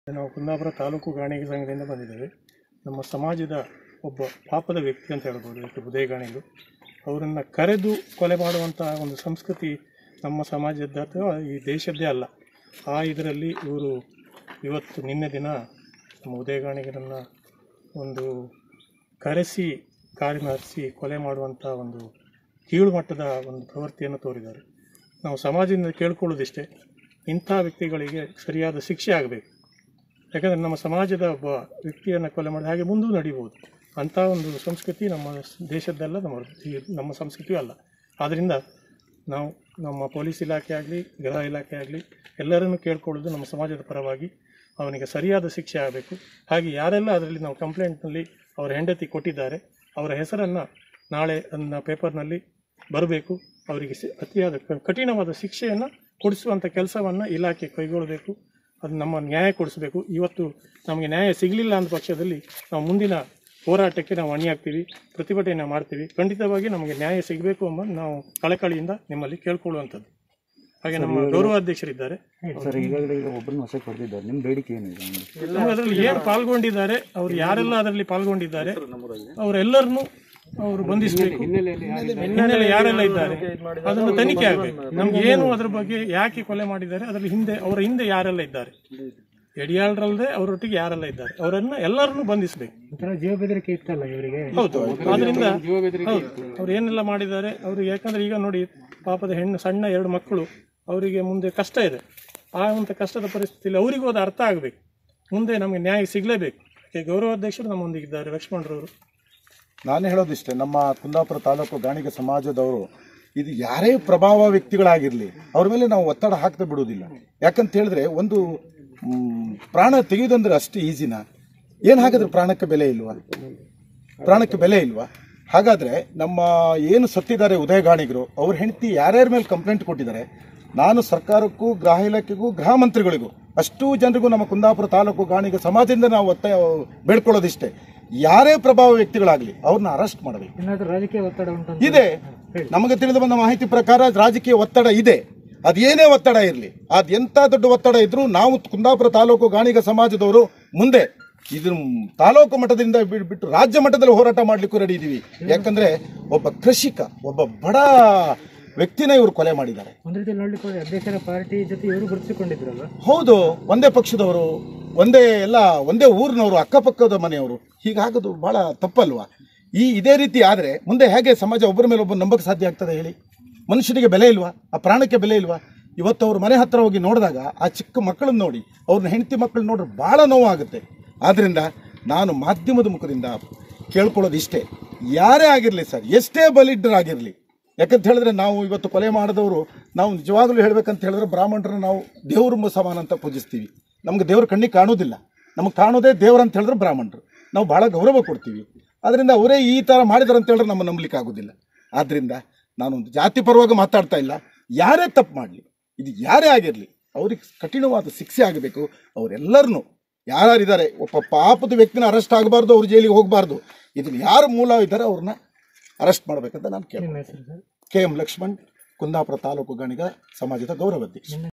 ನಾವು ಕುಂದಾಪುರ ತಾಲೂಕು ಗಾಣಿಗ ಸಂಘದಿಂದ ಬಂದಿದ್ದೇವೆ ನಮ್ಮ ಸಮಾಜದ ಒಬ್ಬ ಪಾಪದ ವ್ಯಕ್ತಿ ಅಂತ ಹೇಳ್ಬೋದು ಇದಕ್ಕೆ ಉದಯಗಾಣಿಗಳು ಅವರನ್ನು ಕರೆದು ಕೊಲೆ ಮಾಡುವಂತಹ ಒಂದು ಸಂಸ್ಕೃತಿ ನಮ್ಮ ಸಮಾಜದ ಅಥವಾ ಈ ದೇಶದ್ದೇ ಅಲ್ಲ ಆ ಇದರಲ್ಲಿ ಇವರು ಇವತ್ತು ನಿನ್ನೆ ದಿನ ನಮ್ಮ ಉದಯಗಾಣಿಗರನ್ನು ಒಂದು ಕರೆಸಿ ಕಾರಿನ ಹರಿಸಿ ಕೊಲೆ ಮಾಡುವಂಥ ಒಂದು ಕೀಳು ಮಟ್ಟದ ಒಂದು ಪ್ರವೃತ್ತಿಯನ್ನು ತೋರಿದ್ದಾರೆ ನಾವು ಸಮಾಜದಿಂದ ಕೇಳ್ಕೊಳ್ಳೋದಿಷ್ಟೇ ಇಂಥ ವ್ಯಕ್ತಿಗಳಿಗೆ ಸರಿಯಾದ ಶಿಕ್ಷೆ ಆಗಬೇಕು ಯಾಕಂದರೆ ನಮ್ಮ ಸಮಾಜದ ಒಬ್ಬ ವ್ಯಕ್ತಿಯನ್ನು ಕೊಲೆ ಮಾಡಿ ಹಾಗೆ ಮುಂದೂ ನಡೀಬೋದು ಅಂಥ ಒಂದು ಸಂಸ್ಕೃತಿ ನಮ್ಮ ದೇಶದ್ದಲ್ಲ ನಮ್ಮ ಈ- ನಮ್ಮ ಸಂಸ್ಕೃತಿಯೂ ಅಲ್ಲ ಆದ್ದರಿಂದ ನಾವು ನಮ್ಮ ಪೊಲೀಸ್ ಇಲಾಖೆ ಆಗಲಿ ಗೃಹ ಇಲಾಖೆ ಆಗಲಿ ಎಲ್ಲರನ್ನೂ ಕೇಳ್ಕೊಳ್ಳೋದು ನಮ್ಮ ಸಮಾಜದ ಪರವಾಗಿ ಅವನಿಗೆ ಸರಿಯಾದ ಶಿಕ್ಷೆ ಆಗಬೇಕು ಹಾಗೆ ಯಾರೆಲ್ಲ ಅದರಲ್ಲಿ ನಾವು ಕಂಪ್ಲೇಂಟ್ನಲ್ಲಿ ಅವರ ಹೆಂಡತಿ ಕೊಟ್ಟಿದ್ದಾರೆ ಅವರ ಹೆಸರನ್ನು ನಾಳೆ ಅದನ್ನ ಪೇಪರ್ನಲ್ಲಿ ಬರಬೇಕು ಅವರಿಗೆ ಸಿ- ಅತಿಯಾದ ಕ- ಕಠಿಣವಾದ ಶಿಕ್ಷೆಯನ್ನು ಕೊಡಿಸುವಂಥ ಕೆಲಸವನ್ನು ಇಲಾಖೆ ಕೈಗೊಳ್ಳಬೇಕು ಅದು ನಮ್ಮ ನ್ಯಾಯ ಕೊಡಿಸಬೇಕು ಇವತ್ತು ನಮಗೆ ನ್ಯಾಯ ಸಿಗಲಿಲ್ಲ ಅಂದ ಪಕ್ಷದಲ್ಲಿ ನಾವು ಮುಂದಿನ ಹೋರಾಟಕ್ಕೆ ನಾವು ಅಣಿಯಾಗ್ತೀವಿ ಪ್ರತಿಭಟನೆ ಮಾಡ್ತೀವಿ ಖಂಡಿತವಾಗಿ ನಮಗೆ ನ್ಯಾಯ ಸಿಗಬೇಕು ಎಂಬ ನಾವು ಕಳಕಳಿಯಿಂದ ನಿಮ್ಮಲ್ಲಿ ಕೇಳ್ಕೊಳ್ಳುವಂಥದ್ದು ಹಾಗೆ ನಮ್ಮ ಗೌರವಾಧ್ಯಕ್ಷರಿದ್ದಾರೆ ಸರ್ ಈಗಾಗಲೇ ಈಗ ಒಬ್ಬರನ್ನ ವಶಕ್ಕೆ ಪಡೆದಿದ್ದಾರೆ ನಿಮ್ಮ ಬೇಡಿಕೆ ಏನಿದೆ ನಿಮ್ದು? ನಮ್ಗೆ ಅದರಲ್ಲಿ ಏನು ಪಾಲ್ಗೊಂಡಿದ್ದಾರೆ ಅವರು ಯಾರೆಲ್ಲ ಅದರಲ್ಲಿ ಪಾಲ್ಗೊಂಡಿದ್ದಾರೆ ಅವರೆಲ್ಲರನ್ನೂ ಅವರು ಬಂಧಿಸಬೇಕು ಹಿನ್ನೆಲೆ ಯಾರೆಲ್ಲ ಇದ್ದಾರೆ ಅದನ್ನು ತನಿಖೆ ಆಗಬೇಕು ನಮ್ಗೆ ಏನು ಅದ್ರ ಬಗ್ಗೆ ಯಾಕೆ ಕೊಲೆ ಮಾಡಿದ್ದಾರೆ ಅದರಲ್ಲಿ ಹಿಂದೆ ಅವರ ಹಿಂದೆ ಯಾರೆಲ್ಲ ಇದ್ದಾರೆ ಯಡಿಯಾಳರಲ್ಲದೆ ಅವರೊಟ್ಟಿಗೆ ಯಾರೆಲ್ಲ ಇದ್ದಾರೆ ಅವರನ್ನ ಎಲ್ಲರನ್ನೂ ಬಂಧಿಸಬೇಕು ಜೀವ ಬೆದರಿಕೆ ಇತ್ತಲ್ಲ ಇವರಿಗೆ ಹೌದು ಆದ್ರಿಂದ ಹೌದು ಅವ್ರು ಏನೆಲ್ಲ ಮಾಡಿದ್ದಾರೆ ಅವರು ಯಾಕಂದ್ರೆ ಈಗ ನೋಡಿ ಪಾಪದ ಹೆಣ್ಣು ಸಣ್ಣ ಎರಡು ಮಕ್ಕಳು ಅವರಿಗೆ ಮುಂದೆ ಕಷ್ಟ ಇದೆ ಆ ಒಂದು ಕಷ್ಟದ ಪರಿಸ್ಥಿತಿಯಲ್ಲಿ ಅವರಿಗೂ ಅದು ಅರ್ಥ ಆಗಬೇಕು ಮುಂದೆ ನಮಗೆ ನ್ಯಾಯ ಸಿಗಲೇಬೇಕು ಯಾಕೆ ಗೌರವಾಧ್ಯಕ್ಷರು ನಮ್ಮೊಂದಿಗಿದ್ದಾರೆ ಲಕ್ಷ್ಮಣರವರು ನಾನು ಹೇಳೋದಿಷ್ಟೇ ನಮ್ಮ ಕುಂದಾಪುರ ತಾಲೂಕು ಗಾಣಿಗ ಸಮಾಜದವರು ಇದು ಯಾರೇ ಪ್ರಭಾವ ವ್ಯಕ್ತಿಗಳಾಗಿರಲಿ ಅವ್ರ ಮೇಲೆ ನಾವು ಒತ್ತಡ ಹಾಕದೆ ಬಿಡುವುದಿಲ್ಲ ಯಾಕಂತ ಹೇಳಿದ್ರೆ ಒಂದು ಮ್, ಪ್ರಾಣ ತೆಗೆಯುವುದಂದ್ರೆ ಅಷ್ಟು ಈಸಿನಾ ಏನು ಹಾಗಾದ್ರೆ ಪ್ರಾಣಕ್ಕೆ ಬೆಲೆ ಇಲ್ವಾ ಪ್ರಾಣಕ್ಕೆ ಬೆಲೆ ಇಲ್ವಾ ಹಾಗಾದ್ರೆ ನಮ್ಮ ಏನು ಸತ್ತಿದ್ದಾರೆ ಉದಯಗಾಣಿಗರು ಅವ್ರ ಹೆಂಡತಿ ಯಾರ್ಯಾರ ಮೇಲೆ ಕಂಪ್ಲೇಂಟ್ ಕೊಟ್ಟಿದ್ದಾರೆ ನಾನು ಸರ್ಕಾರಕ್ಕೂ ಗೃಹ ಇಲಾಖೆಗೂ ಗೃಹ ಮಂತ್ರಿಗಳಿಗೂ ಅಷ್ಟೂ ಜನರಿಗೂ ನಮ್ಮ ಕುಂದಾಪುರ ತಾಲೂಕು ಗಾಣಿಗ ಸಮಾಜದಿಂದ ನಾವು ಒತ್ತಾಯ ಬೇಡ್ಕೊಳ್ಳೋದಿಷ್ಟೇ ಯಾರೇ ಪ್ರಭಾವ ವ್ಯಕ್ತಿಗಳಾಗಲಿ ಅವ್ರನ್ನ ಅರೆಸ್ಟ್ ಮಾಡಬೇಕು ಏನಾದರೂ ರಾಜಕೀಯ ಒತ್ತಡ ಉಂಟು ಇದೆ ನಮಗೆ ತಿಳಿದು ಬಂದ ಮಾಹಿತಿ ಪ್ರಕಾರ ರಾಜಕೀಯ ಒತ್ತಡ ಇದೆ ಅದೇನೇ ಒತ್ತಡ ಇರಲಿ ಅದ್ ಎಂತ ದೊಡ್ಡ ಒತ್ತಡ ಇದ್ರೂ ನಾವು ಕುಂದಾಪುರ ತಾಲೂಕು ಗಾಣಿಗ ಸಮಾಜದವರು ಮುಂದೆ ಇದು ತಾಲೂಕು ಮಟ್ಟದಿಂದ ಬಿಡ್- ಬಿಟ್ಟು ರಾಜ್ಯ ಮಟ್ಟದಲ್ಲಿ ಹೋರಾಟ ಮಾಡ್ಲಿಕ್ಕೂ ರೆಡಿ ಇದೀವಿ ಯಾಕಂದ್ರೆ ಒಬ್ಬ ಕೃಷಿಕ ಒಬ್ಬ ಬಡ ವ್ಯಕ್ತಿನ ಇವರು ಕೊಲೆ ಮಾಡಿದ್ದಾರೆ ಒಂದ್ ರೀತಿ ನೋಡ್ಲಿಕ್ಕೆ ಹೋದ್ರೆ ಅಧ್ಯಕ್ಷರ ಪಾರ್ಟಿ ಜೊತೆ ಇವರು ಗುರುತಿಸಿಕೊಂಡಿದ್ರಲ್ವಾ ಹೌದು ಒಂದೇ ಪಕ್ಷದವರು ಒಂದೇ ಎಲ್ಲ ಒಂದೇ ಊರಿನವರು ಅಕ್ಕಪಕ್ಕದ ಮನೆಯವರು ಹೀಗಾಗೋದು ಬಹಳ ತಪ್ಪಲ್ವಾ ಈ ಇದೇ ರೀತಿ ಆದರೆ ಮುಂದೆ ಹೇಗೆ ಸಮಾಜ ಒಬ್ಬರ ಮೇಲೆ ಒಬ್ಬರು ನಂಬಕ್ಕೆ ಸಾಧ್ಯ ಆಗ್ತದೆ ಹೇಳಿ ಮನುಷ್ಯನಿಗೆ ಬೆಲೆ ಇಲ್ವಾ ಆ ಪ್ರಾಣಕ್ಕೆ ಬೆಲೆ ಇಲ್ವಾ ಇವತ್ತು ಅವ್ರ ಮನೆ ಹತ್ರ ಹೋಗಿ ನೋಡಿದಾಗ ಆ ಚಿಕ್ಕ ಮಕ್ಕಳನ್ನ ನೋಡಿ ಅವ್ರನ್ನ ಹೆಂಡತಿ ಮಕ್ಕಳು ನೋಡ್ರೆ ಭಾಳ ನೋವಾಗುತ್ತೆ ಆದ್ದರಿಂದ ನಾನು ಮಾಧ್ಯಮದ ಮುಖದಿಂದ ಕೇಳ್ಕೊಳ್ಳೋದು ಇಷ್ಟೇ ಯಾರೇ ಆಗಿರಲಿ ಸರ್ ಎಷ್ಟೇ ಬಲಿಡ್ಡರಾಗಿರಲಿ ಯಾಕಂತ ಹೇಳಿದ್ರೆ ನಾವು ಇವತ್ತು ಕೊಲೆ ಮಾಡಿದವರು ನಾವು ನಿಜವಾಗ್ಲೂ ಹೇಳ್ಬೇಕಂತ ಹೇಳಿದ್ರೆ ಬ್ರಾಹ್ಮಣರನ್ನ ನಾವು ದೇವ್ರ ಸಮಾನ ಅಂತ ಪೂಜಿಸ್ತೀವಿ ನಮ್ಗೆ ದೇವ್ರ ಕಣ್ಣಿಗೆ ಕಾಣೋದಿಲ್ಲ ನಮಗೆ ಕಾಣೋದೇ ದೇವ್ರ ಅಂತ ಹೇಳಿದ್ರೆ ಬ್ರಾಹ್ಮಣರು ನಾವು ಭಾಳ ಗೌರವ ಕೊಡ್ತೀವಿ ಅದರಿಂದ ಅವರೇ ಈ ಥರ ಮಾಡಿದಾರೆ ಅಂತ ಹೇಳಿದ್ರೆ ನಮ್ಮ ನಂಬಲಿಕ್ಕೆ ಆಗೋದಿಲ್ಲ ಆದ್ದರಿಂದ ನಾನೊಂದು ಜಾತಿ ಪರವಾಗಿ ಮಾತಾಡ್ತಾ ಇಲ್ಲ ಯಾರೇ ತಪ್ಪು ಮಾಡಲಿ ಇದು ಯಾರೇ ಆಗಿರಲಿ ಅವ್ರಿಗೆ ಕಠಿಣವಾದ ಶಿಕ್ಷೆ ಆಗಬೇಕು ಅವರೆಲ್ಲರನ್ನೂ ಯಾರ್ಯಾರಿದ್ದಾರೆ ಒಬ್ಬ ಪಾಪದ ವ್ಯಕ್ತಿನ ಅರೆಸ್ಟ್ ಆಗಬಾರ್ದು ಅವ್ರ ಜೈಲಿಗೆ ಹೋಗಬಾರ್ದು ಇದನ್ನು ಯಾರು ಮೂಲ ಇದ್ದಾರೆ ಅವ್ರನ್ನ ಅರೆಸ್ಟ್ ಮಾಡಬೇಕಂತ ನಾನು ಕೇಳಿ ನಿಮ್ಮ ಹೆಸರು sir K M Lakshman Kundapura taluk Ganiga ಸಮಾಜದ ಗೌರವಾಧ್ಯಕ್ಷ